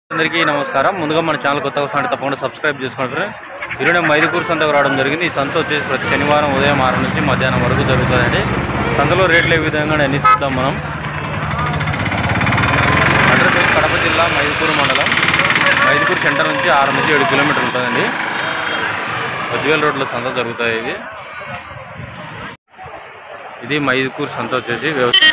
అందరికీ నమస్కారం ముందుగా మన ఛానల్ కొత్తగా వస్తుంటే తప్పకుండా సబ్స్క్రైబ్ చేసుకోండి ఈరోజు మైదుకూరు సంతకు రావడం జరిగింది ఈ సంత వచ్చేసి ప్రతి శనివారం ఉదయం ఆరు నుంచి మధ్యాహ్నం వరకు జరుగుతుందండి సంతలో రేట్లు ఏ విధంగా అన్ని చూద్దాం మనం అడ్రస్ వచ్చి కడప జిల్లా మైదుకూరు మండలం మైదుకూరు సెంటర్ నుంచి ఆరు నుంచి ఏడు కిలోమీటర్లు ఉంటుందండి పదివేల రోడ్ల సంత జరుగుతాయి ఇది ఇది మైదుకూరు సంత వచ్చేసి వ్యవసాయ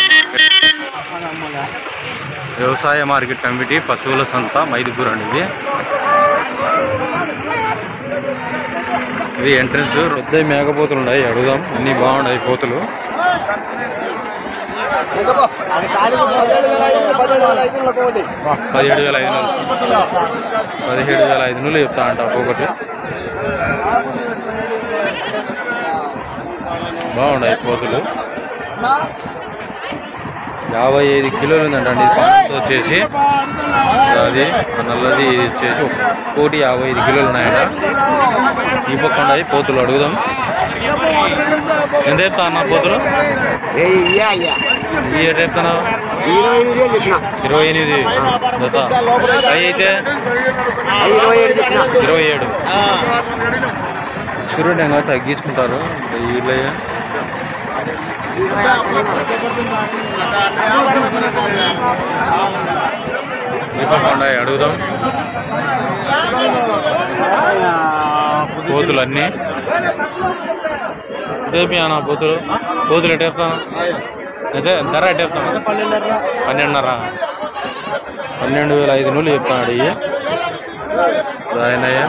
వ్యవసాయ మార్కెట్ కమిటీ పశువుల సంత మైదుకూరు అండి ఇది ఇది ఎంట్రన్స్ పెద్ద మేకపోతులు ఉన్నాయి అడుగుదాం అన్ని బాగున్నాయి పోతులు పదిహేడు వేల ఐదు వందలు పదిహేడు వేల ఐదు వందలు చెప్తా అంట ఒక్కొక్కటి బాగున్నాయి పోతులు యాభై ఐదు కిలోలు ఉందంట అండి పంట వచ్చేసి అది ఆ నల్లది ఇది వచ్చేసి ఒక కోటి యాభై ఐదు కిలోలు ఉన్నాయంట ఈ పక్క ఉన్నాయి పోతులు అడుగుదాం ఎంత చెప్తా అన్న పోతులు ఈ ఎట్ చెప్తున్నావు ఇరవై ఎనిమిది జత అవి అయితే ఇరవై ఏడు చూడండి ఇంకా తగ్గించుకుంటారు వీళ్ళే దీపకొండ అడుగుదాం పోతులు అన్నీ రేపి అన్న పోతులు పోతులు ఎట్ట చెప్తాను అయితే ధర ఎట్ట చెప్తాను పన్నెండున్నర పన్నెండు వేల ఐదు నూళ్ళు చెప్తాడు ఇవి ఆయనయ్య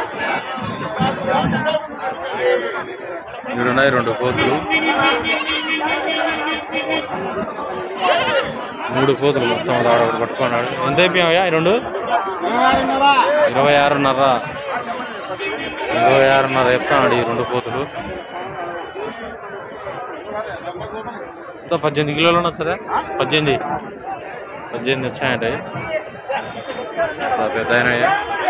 ఉన్నాయి రెండు పోతులు మూడు పోతులు మొత్తం అది ఆడ ఒకటి పట్టుకున్నాడు ఎంత అయిపోయావా ఈ రెండు ఇరవై ఆరున్నర ఇరవై ఆరున్నర చెప్తాడు ఈ రెండు పోతులు ఎంత పద్దెనిమిది కిలోలు ఉన్నది సరే పద్దెనిమిది పద్దెనిమిది వచ్చాయంట ఇవి. చాలా పెద్ద అయినాయి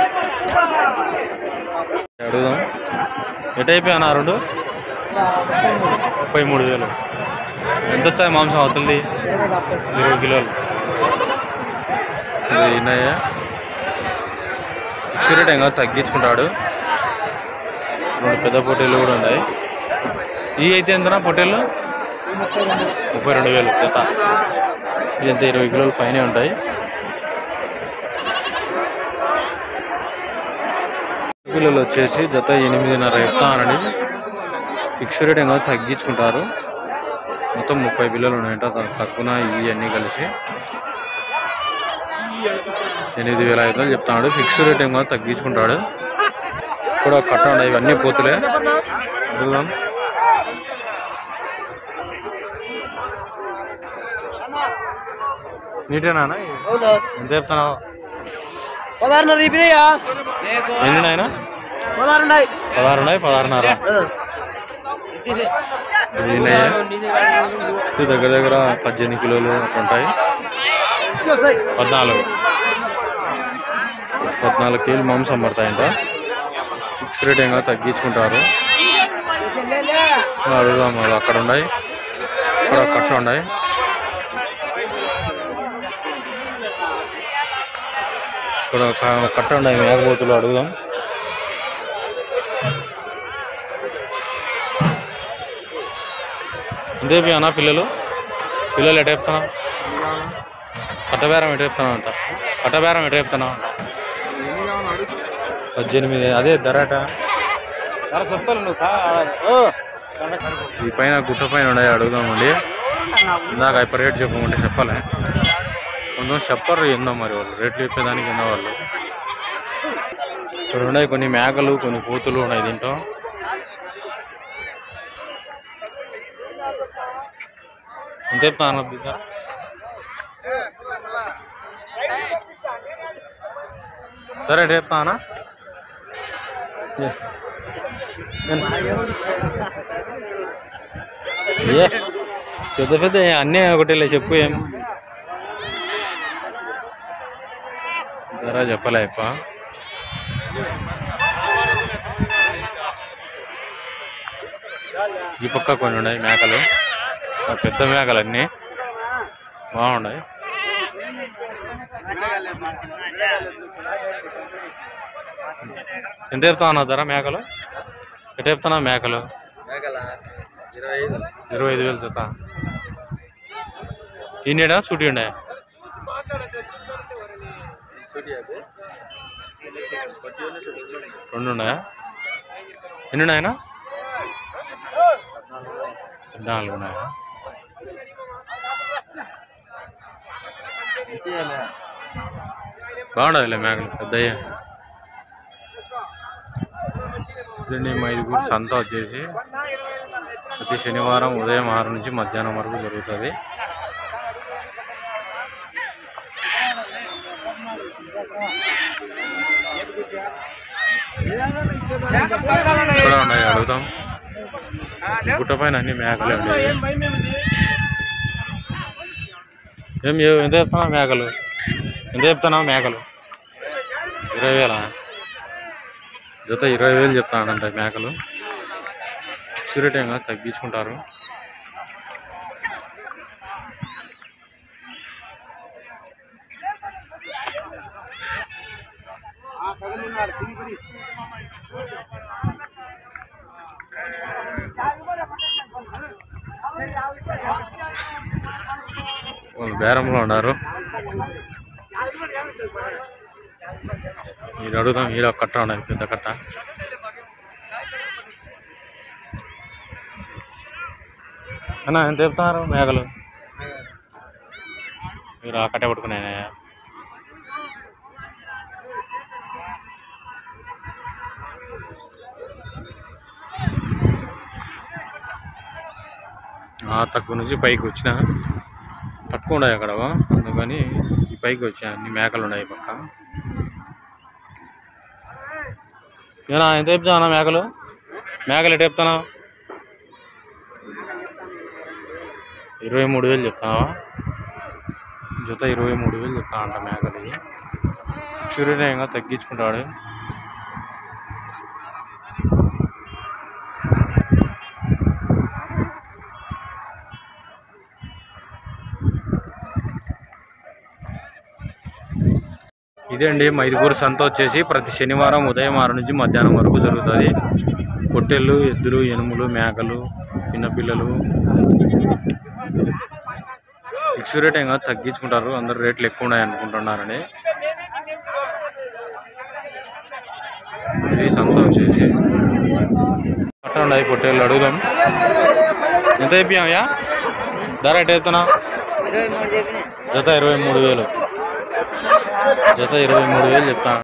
అడుగుదాం ఎట్ అయిపోయానా రెండు ముప్పై మూడు వేలు ఎంత వచ్చాయి మాంసం అవుతుంది ఇరవై కిలోలు ఇది ఇన్నాయా ఫిక్స్ రేట్ ఇంకా తగ్గించుకుంటాడు రెండు పెద్ద పొట్టేళ్ళు కూడా ఉన్నాయి ఈ అయితే ఎంతనా పొట్టేళ్ళు ముప్పై రెండు వేలు జత ఇది ఎంత ఇరవై కిలోలు పైనే ఉంటాయి పిల్లలు వచ్చేసి జత ఎనిమిదిన్నర చెప్తానని ఫిక్స్ రేట్ ఇంకా తగ్గించుకుంటారు మొత్తం ముప్పై బిల్లలు ఉన్నాయంట దానికి తక్కువ ఇవన్నీ కలిసి ఎనిమిది వేల ఐదు వందలు చెప్తాడు ఫిక్స్ రేట్ ఏమో తగ్గించుకుంటాడు ఇక్కడ కట్ట ఉన్నాయి ఇవన్నీ పోతులే అడుగుదాం నీటేనా ఎంత చెప్తున్నావు పదహారున్నర ఇపినాయా ఎన్ని నాయన పదహారు ఉన్నాయి పదహారు ఉన్నాయి పదహారున్నర ఇది ఉన్నాయా? ఇది దగ్గర దగ్గర పద్దెనిమిది కిలోలు అట్లా ఉంటాయి పద్నాలుగు పద్నాలుగు కేజీలు మాంసం పడతాయంట ఫిక్స్ రేట్ ఏం కాదు తగ్గించుకుంటారు అడుగుదాం అది అక్కడ ఉన్నాయి అక్కడ కట్ట ఉన్నాయి ఇక్కడ ఒక కట్ట ఉన్నాయి మేకపోతులు అడుగుదాం ఇందేపి అన్న పిల్లలు పిల్లలు ఎట చెప్తున్నా కట్టబేరం ఎట చెప్తున్నా అంట కట్టబేరం ఎట చెప్తున్నా పద్దెనిమిది అదే ధర ఎట చెప్తాను ఈ పైన గుట్ట పైన ఉన్నాయి అడుగుదామండి ఇందాక అయిపోయి రేట్ చెప్పమంటే చెప్పలే కొంచెం చెప్పరు ఏందో మరి వాళ్ళు రేట్లు చెప్పేదానికి ఏందో వాళ్ళు ఇక్కడ ఉన్నాయి కొన్ని మేకలు కొన్ని పూతులు ఉన్నాయి దీంట్లో ఎంత చెప్తా అన్న బిడ్డ సరే రేపు చెప్తా అన్న ఏ పెద్ద పెద్ద అన్నీ ఒకటి చెప్పు ఏం ధర చెప్పలే అప్ప ఈ పక్క కొన్ని ఉన్నాయి మేకలు ఆ పెద్ద మేకలు అన్నీ బాగున్నాయి ఎంత చెప్తా ఉన్నావు ధర మేకలు ఎట్ట చెప్తున్నావు మేకలు ఇరవై ఐదు ఇరవై ఐదు వేలు జత ఈయనడా సూటి ఉండే సూటి అది రెండు ఉన్నాయా ఎన్ని ఉన్నాయనా పద్నాలుగు ఉన్నాయా బాగుండదులే మేకలు పెద్దయ్యా ఇదండి మా ఐదుగురు సంత వచ్చేసి ప్రతి శనివారం ఉదయం ఆరు నుంచి మధ్యాహ్నం వరకు జరుగుతుంది ఇక్కడ ఉన్నాయి అడుగుతాం గుట్ట పైన అన్ని మేకలే ఉన్నాయి ఏం ఏ- ఎంత చెప్తున్నావు మేకలు ఎంత చెప్తున్నావు మేకలు ఇరవై వేలా జత ఇరవై వేలు చెప్తానంట మేకలు సిరిటంగా తగ్గించుకుంటారు వాళ్ళు బేరంలో ఉన్నారు మీరు అడుగుదాం మీరు కట్ట ఉన్నది పెద్ద కట్ట అన్నా ఎంత చెప్తున్నారు మేకలు మీరు ఆ కట్ట పట్టుకున్నాయా ఆ తక్కువ నుంచి పైకి వచ్చిన తక్కువ ఉన్నాయి అక్కడ అందుకని ఈ పైకి వచ్చా అన్ని మేకలు ఉన్నాయి ఈ పక్క ఏనా ఎంత చెప్తానా మేకలు మేకలు ఎటు చెప్తానా ఇరవై మూడు వేలు చెప్తావా జత ఇరవై మూడు వేలు చెప్తా అంట మేకలు సూర్యోదయంగా తగ్గించుకుంటాడు ఇదే అండి మైదుగురు సంత వచ్చేసి ప్రతి శనివారం ఉదయం ఆరు నుంచి మధ్యాహ్నం వరకు జరుగుతుంది పొట్టెళ్ళు ఎద్దులు ఎనుములు మేకలు పిన్నపిల్లలు ఫిక్స్ రేట్ ఏం కాదు తగ్గించుకుంటారు అందరు రేట్లు ఎక్కువ ఉన్నాయి అనుకుంటున్నారని ఇది సంత వచ్చేసి అట్లా ఉన్నాయి పొట్టేళ్ళు అడుగుదాం ఎంత అయిపోయాయా ధర ఎట్ అవుతున్నా జత ఇరవై మూడు వేలు జత ఇరవై మూడు వేలు చెప్తాను